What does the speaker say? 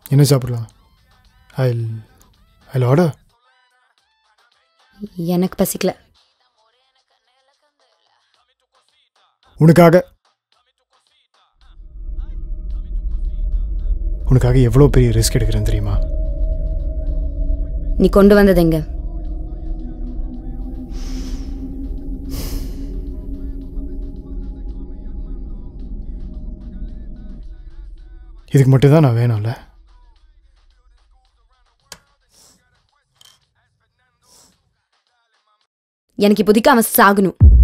என்ன சாப்பிடலாம் ஐ ஐ ஆர்டர் எனக்கு பசிக்கல உனக்காக உனக்காக எவ்வளோ பெரிய ரிஸ்க் எடுக்கிறேன் தெரியுமா நீ கொண்டு வந்தது எங்க இதுக்கு மட்டும்தான் நான் வேணும்ல எனக்கு இப்போதைக்கு அவன் சாகணும்